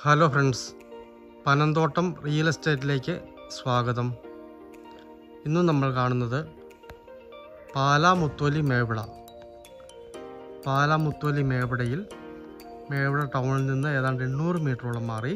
hello friends Panamthottam real എസ്റ്റേറ്റിലേക്ക് സ്വാഗതം ഇന്ന് നമ്മൾ കാണുന്നത് പാലാ മുത്തോലി മേവിള പാലാ മുത്തോലി മേവിടയിൽ മേവിട ടൗണിൽ നിന്ന് ഏതാണ്ട് എണ്ണൂറ് മീറ്ററോളം മാറി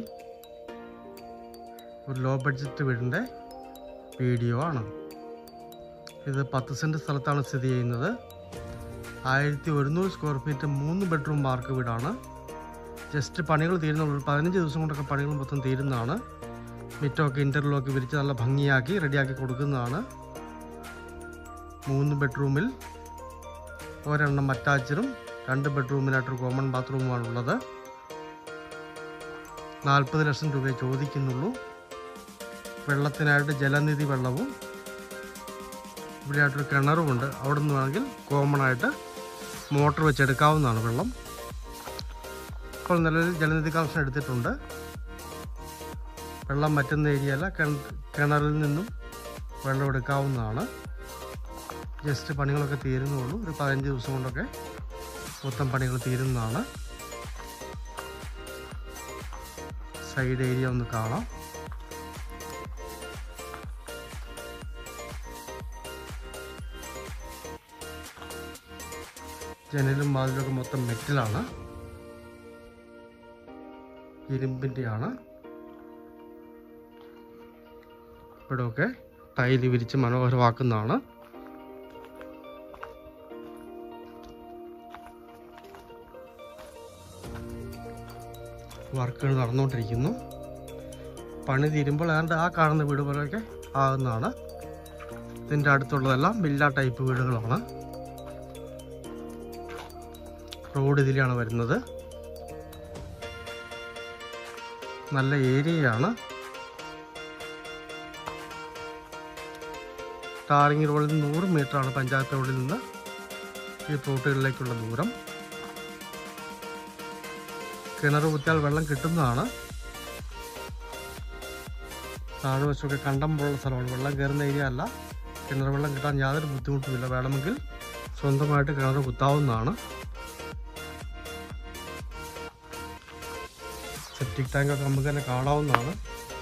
ഒരു ലോ ബഡ്ജറ്റ് വീടിൻ്റെ വീഡിയോ ആണ് ഇത് പത്ത് സെൻറ്റ് സ്ഥലത്താണ് സ്ഥിതി ചെയ്യുന്നത് ആയിരത്തി ഒരുന്നൂറ് സ്ക്വയർ ഫീറ്റ് മൂന്ന് ബെഡ്റൂം മാർക്ക് വീടാണ് ജസ്റ്റ് പണികൾ തീരുന്ന ഒരു പതിനഞ്ച് ദിവസം കൊണ്ടൊക്കെ പണികൾ മൊത്തം തീരുന്നതാണ് മിറ്റമൊക്കെ ഇൻ്റർലോക്ക് വിരിച്ച് നല്ല ഭംഗിയാക്കി റെഡിയാക്കി കൊടുക്കുന്നതാണ് മൂന്ന് ബെഡ്റൂമിൽ ഒരെണ്ണം അറ്റാച്ചറും രണ്ട് ബെഡ്റൂമിനായിട്ടൊരു കോമൺ ബാത്റൂമുമാണുള്ളത് നാൽപ്പത് ലക്ഷം രൂപയെ ചോദിക്കുന്നുള്ളൂ വെള്ളത്തിനായിട്ട് ജലനിധി വെള്ളവും ഇവിടെയായിട്ടൊരു കിണറുമുണ്ട് അവിടെ നിന്ന് വേണമെങ്കിൽ കോമൺ ആയിട്ട് മോട്ടർ വെച്ചെടുക്കാവുന്നതാണ് വെള്ളം ഇപ്പോൾ നിലവിൽ ജലനിധി കണക്ഷൻ എടുത്തിട്ടുണ്ട് വെള്ളം വറ്റുന്ന ഏരിയയല്ല കിണ- കിണറിൽ നിന്നും വെള്ളം എടുക്കാവുന്നതാണ് ജസ്റ്റ് പണികളൊക്കെ തീരുന്നുള്ളൂ ഒരു പതിനഞ്ച് ദിവസം കൊണ്ടൊക്കെ മൊത്തം പണികൾ തീരുന്നതാണ് സൈഡ് ഏരിയ ഒന്ന് കാണാം ജനലും വാതിലൊക്കെ മൊത്തം മെറ്റലാണ് ഇരുമ്പിൻ്റെയാണ് ഇവിടെയൊക്കെ ടൈല് വിരിച്ച് മനോഹരമാക്കുന്നതാണ് വർക്കുകൾ നടന്നുകൊണ്ടിരിക്കുന്നു പണി തീരുമ്പോൾ ഏതാണ്ട് ആ കാണുന്ന വീട് പോലെയൊക്കെ ആകുന്നതാണ് ഇതിൻ്റെ അടുത്തുള്ളതെല്ലാം വില്ല ടൈപ്പ് വീടുകളാണ് റോഡ് ഇതിലാണ് വരുന്നത് നല്ല ഏരിയയാണ് ടാറിങ് റോഡിൽ നിന്ന് നൂറ് മീറ്ററാണ് പഞ്ചായത്ത് റോഡിൽ നിന്ന് ഈ പ്ലോട്ടുകളിലേക്കുള്ള ദൂരം കിണർ കുത്തിയാൽ വെള്ളം കിട്ടുന്നതാണ് താഴ്വശമൊക്കെ കണ്ടം പോലുള്ള സ്ഥലമാണ് വെള്ളം കയറുന്ന ഏരിയ അല്ല കിണർ വെള്ളം കിട്ടാൻ യാതൊരു ബുദ്ധിമുട്ടുമില്ല വേണമെങ്കിൽ സ്വന്തമായിട്ട് കിണർ കുത്താവുന്നതാണ് സെപ്റ്റിക് ടാങ്കൊക്കെ നമുക്ക് തന്നെ കാണാവുന്നതാണ്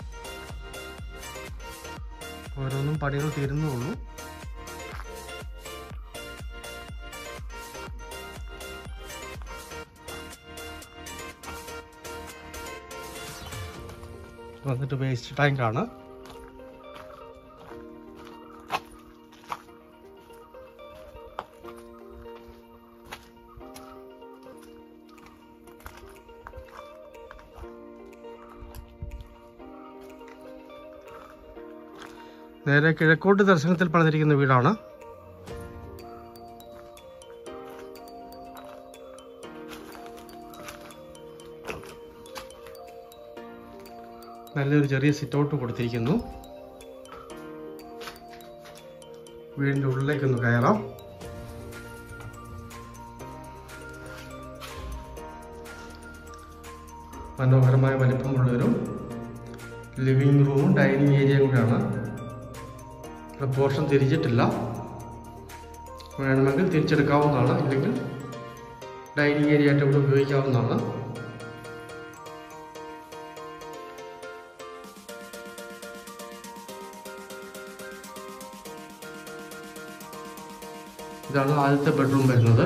ഓരോന്നും പണികൾ തീരുന്നുള്ളൂ വന്നിട്ട് വേസ്റ്റ് ടാങ്കാണ് നേരെ കിഴക്കോട്ട് ദർശനത്തിൽ പണിതിരിക്കുന്ന വീടാണ് നല്ലൊരു ചെറിയ സിറ്റ് ഔട്ട് കൊടുത്തിരിക്കുന്നു വീടിൻ്റെ ഉള്ളിലേക്കൊന്ന് കയറാം മനോഹരമായ വലിപ്പമുള്ളൊരു ലിവിങ് റൂമും ഡൈനിങ് ഏരിയയും കൂടെയാണ് ഇവിടെ പോർഷൻ തിരിച്ചിട്ടില്ല വേണമെങ്കിൽ തിരിച്ചെടുക്കാവുന്നതാണ് ഇല്ലെങ്കിൽ ഡൈനിങ് ഏരിയ ആയിട്ട് ഇവിടെ ഉപയോഗിക്കാവുന്നതാണ് ഇതാണ് ആദ്യത്തെ ബെഡ്റൂം വരുന്നത്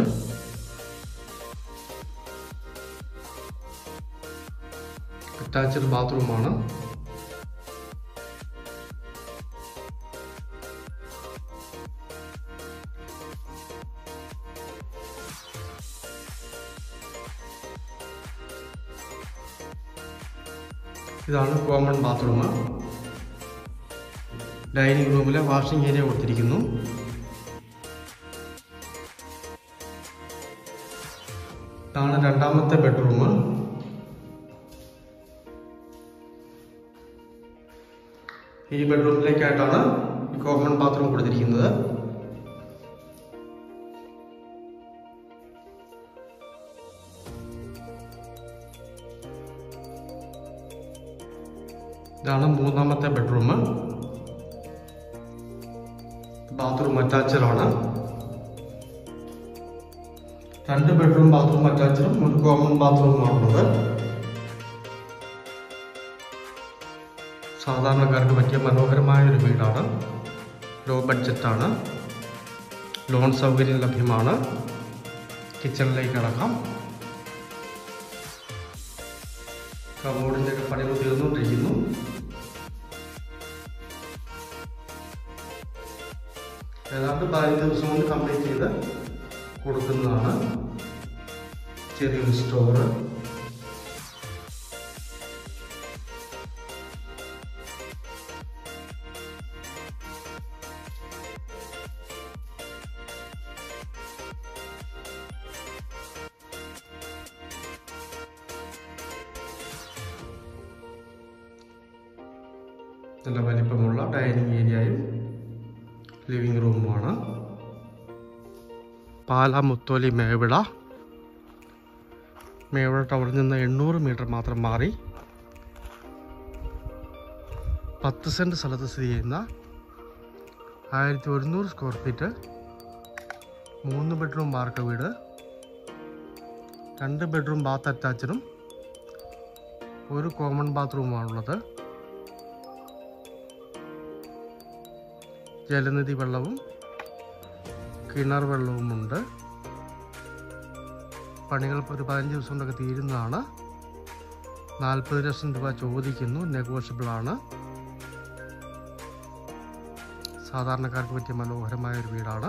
അറ്റാച്ച്ഡ് ബാത്റൂമാണ് ഇതാണ് കോമൺ ബാത്റൂം ഡൈനിങ് റൂമിലെ വാഷിംഗ് ഏരിയ കൊടുത്തിരിക്കുന്നു ഇതാണ് രണ്ടാമത്തെ ബെഡ്റൂം ഈ ബെഡ്റൂമിലേക്കായിട്ടാണ് ഈ കോമൺ ബാത്റൂം കൊടുത്തിരിക്കുന്നത് ഇതാണ് മൂന്നാമത്തെ ബെഡ്റൂം ബാത്റൂം അറ്റാച്ചഡ് ആണ് രണ്ട് ബെഡ്റൂം ബാത്റൂം അറ്റാച്ചഡും ഒരു കോമൺ ബാത്റൂമുമാണുള്ളത് സാധാരണക്കാർക്ക് പറ്റിയ മനോഹരമായ ഒരു വീടാണ് ലോ ബഡ്ജറ്റാണ് ലോൺ സൗകര്യം ലഭ്യമാണ് കിച്ചണിലേക്ക് കടക്കാം കബോർഡിൻ്റെ ഒക്കെ പണികൾ തീർന്നുകൊണ്ടിരിക്കുന്നു ഏതാണ്ട് പതിനഞ്ച് ദിവസം കൊണ്ട് കംപ്ലീറ്റ് ചെയ്ത് കൊടുക്കുന്നതാണ് ചെറിയൊരു സ്റ്റോറ് നല്ല വലിപ്പമുള്ള ഡൈനിങ് ഏരിയയും ലിവിംഗ് റൂമുമാണ് പാല മുത്തോലി മേവിള മേവിള ടവറിൽ നിന്ന് എണ്ണൂറ് മീറ്റർ മാത്രം മാറി പത്ത് സെൻറ്റ് സ്ഥലത്ത് സ്ഥിതി ചെയ്യുന്ന ആയിരത്തി ഒരുന്നൂറ് സ്ക്വയർ ഫീറ്റ് മൂന്ന് ബെഡ്റൂം വാർക്ക വീട് രണ്ട് ബെഡ്റൂം ബാത്ത് അറ്റാച്ചഡും ഒരു കോമൺ ബാത്റൂമാണുള്ളത് ജലനിധി വെള്ളവും കിണർ വെള്ളവുമുണ്ട് പണികൾ ഒരു പതിനഞ്ച് ദിവസം കൊണ്ടൊക്കെ തീരുന്നതാണ് നാൽപ്പത് ലക്ഷം രൂപ ചോദിക്കുന്നു നെഗോഷ്യബിൾ ആണ് സാധാരണക്കാർക്ക് പറ്റിയ മനോഹരമായ ഒരു വീടാണ്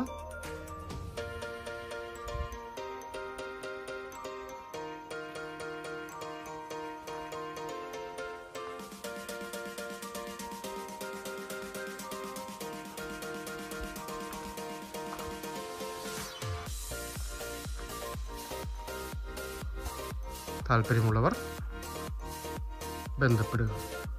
താല്പര്യമുള്ളവർ ബന്ധപ്പെടുക